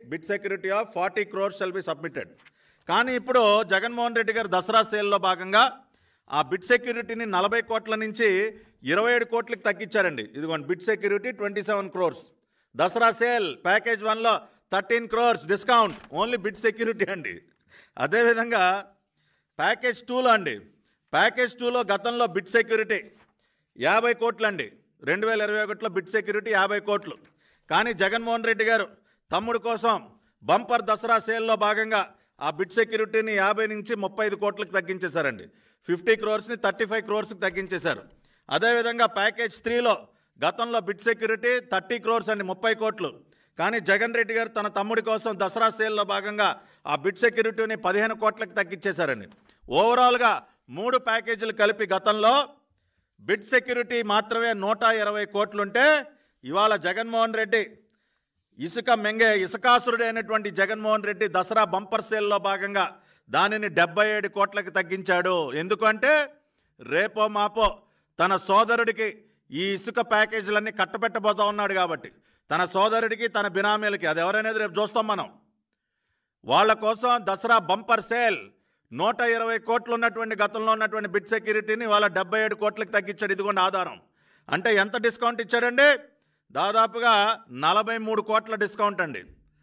bid security of forty crores shall be submitted కానీ ఇప్పుడు జగన్మోహన్ రెడ్డి గారు దసరా సేల్లో భాగంగా ఆ బిడ్ సెక్యూరిటీని నలభై కోట్ల నుంచి ఇరవై ఏడు కోట్లకి తగ్గించారండి ఇదిగోండి bid security twenty seven crores Dasara sale package వన్లో thirteen crores discount only bid security అండి అదేవిధంగా ప్యాకేజ్ టూలో అండి ప్యాకేజ్ టూలో గతంలో బిడ్ సెక్యూరిటీ యాభై కోట్లు అండి రెండు వేల ఇరవై ఒకటిలో బిడ్ సెక్యూరిటీ యాభై కోట్లు కానీ జగన్మోహన్ రెడ్డి గారు తమ్ముడు కోసం బంపర్ దసరా సేల్లో భాగంగా ఆ బిడ్ సెక్యూరిటీని యాభై నుంచి ముప్పై ఐదు కోట్లకు తగ్గించేశారండి ఫిఫ్టీ క్రోర్స్ని థర్టీ ఫైవ్ క్రోర్స్కి తగ్గించేశారు అదేవిధంగా ప్యాకేజ్ త్రీలో గతంలో బిడ్ సెక్యూరిటీ థర్టీ క్రోర్స్ అండి ముప్పై కోట్లు కానీ జగన్ రెడ్డి గారు తన తమ్ముడి కోసం దసరా సేల్లో భాగంగా ఆ బిడ్ సెక్యూరిటీని పదిహేను కోట్లకు తగ్గించేశారండి ఓవరాల్గా మూడు ప్యాకేజీలు కలిపి గతంలో బిడ్ సెక్యూరిటీ మాత్రమే నూట ఇరవై కోట్లుంటే ఇవాళ జగన్మోహన్ రెడ్డి ఇసుక మెంగే ఇసుకాసురుడు అయినటువంటి జగన్మోహన్ రెడ్డి దసరా బంపర్ సేల్లో భాగంగా దానిని డెబ్బై ఏడు కోట్లకి తగ్గించాడు ఎందుకంటే రేపో మాపో తన సోదరుడికి ఈ ఇసుక ప్యాకేజీలన్నీ కట్టబెట్టబోతా ఉన్నాడు కాబట్టి తన సోదరుడికి తన బినామీలకి అది ఎవరనేది రేపు చూస్తాం మనం వాళ్ళ కోసం దసరా బంపర్ సేల్ నూట ఇరవై కోట్లు ఉన్నటువంటి గతంలో ఉన్నటువంటి బిడ్ సెక్యూరిటీని వాళ్ళ డెబ్బై ఏడు కోట్లకి తగ్గించాడు ఇదిగోండి ఆధారం అంటే ఎంత డిస్కౌంట్ ఇచ్చాడండి దాదాపుగా నలభై మూడు కోట్ల డిస్కౌంట్ అండి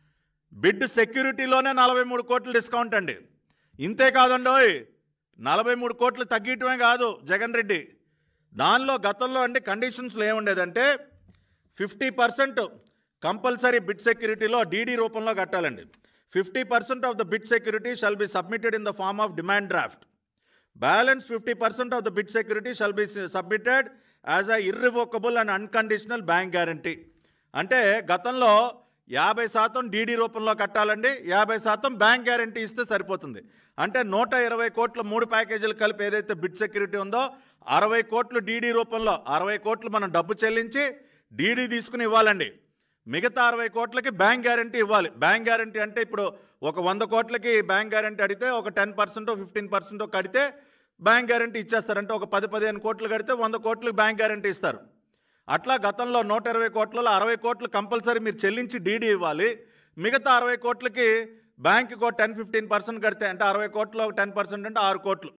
బిడ్ సెక్యూరిటీలోనే నలభై మూడు కోట్ల డిస్కౌంట్ అండి ఇంతే కాదండోయ్ నలభై మూడు కోట్లు తగ్గియటమే కాదు జగన్ రెడ్డి దానిలో గతంలో అండి కండిషన్స్లో ఏముండేదంటే ఫిఫ్టీ పర్సెంట్ కంపల్సరీ బిడ్ సెక్యూరిటీలో డీడీ రూపంలో కట్టాలండి fifty percent of the bid security shall be submitted in the form of demand draft balance fifty percent of the bid security shall be submitted as a irrevocable and unconditional bank guarantee అంటే గతంలో యాభై శాతం DD రూపంలో కట్టాలండి యాభై శాతం bank guarantee ఇస్తే సరిపోతుంది అంటే నూట ఇరవై కోట్ల మూడు ప్యాకేజీలు కలిపి ఏదైతే బిడ్ సెక్యూరిటీ ఉందో అరవై కోట్లు డీడీ రూపంలో అరవై కోట్లు మనం డబ్బు చెల్లించి డీడీ తీసుకుని ఇవ్వాలండి మిగతా అరవై కోట్లకి బ్యాంక్ గ్యారంటీ ఇవ్వాలి బ్యాంక్ గ్యారంటీ అంటే ఇప్పుడు ఒక వంద కోట్లకి బ్యాంక్ గ్యారంటీ అడిగితే ఒక టెన్ పర్సెంట్ ఫిఫ్టీన్ పర్సెంట్ కడితే బ్యాంక్ గ్యారంటీ ఇచ్చేస్తారంటే ఒక పది పదిహేను కోట్లు కడితే వంద కోట్లకు బ్యాంక్ గ్యారంటీ ఇస్తారు అట్లా గతంలో నూట ఇరవై కోట్లలో అరవై కోట్లు కంపల్సరీ మీరు చెల్లించి డీడీ ఇవ్వాలి మిగతా అరవై కోట్లకి బ్యాంకుకి ఒక టెన్ ఫిఫ్టీన్ పర్సెంట్ కడితే అంటే అరవై కోట్లు ఒక టెన్ పర్సెంట్ అంటే ఆరు కోట్లు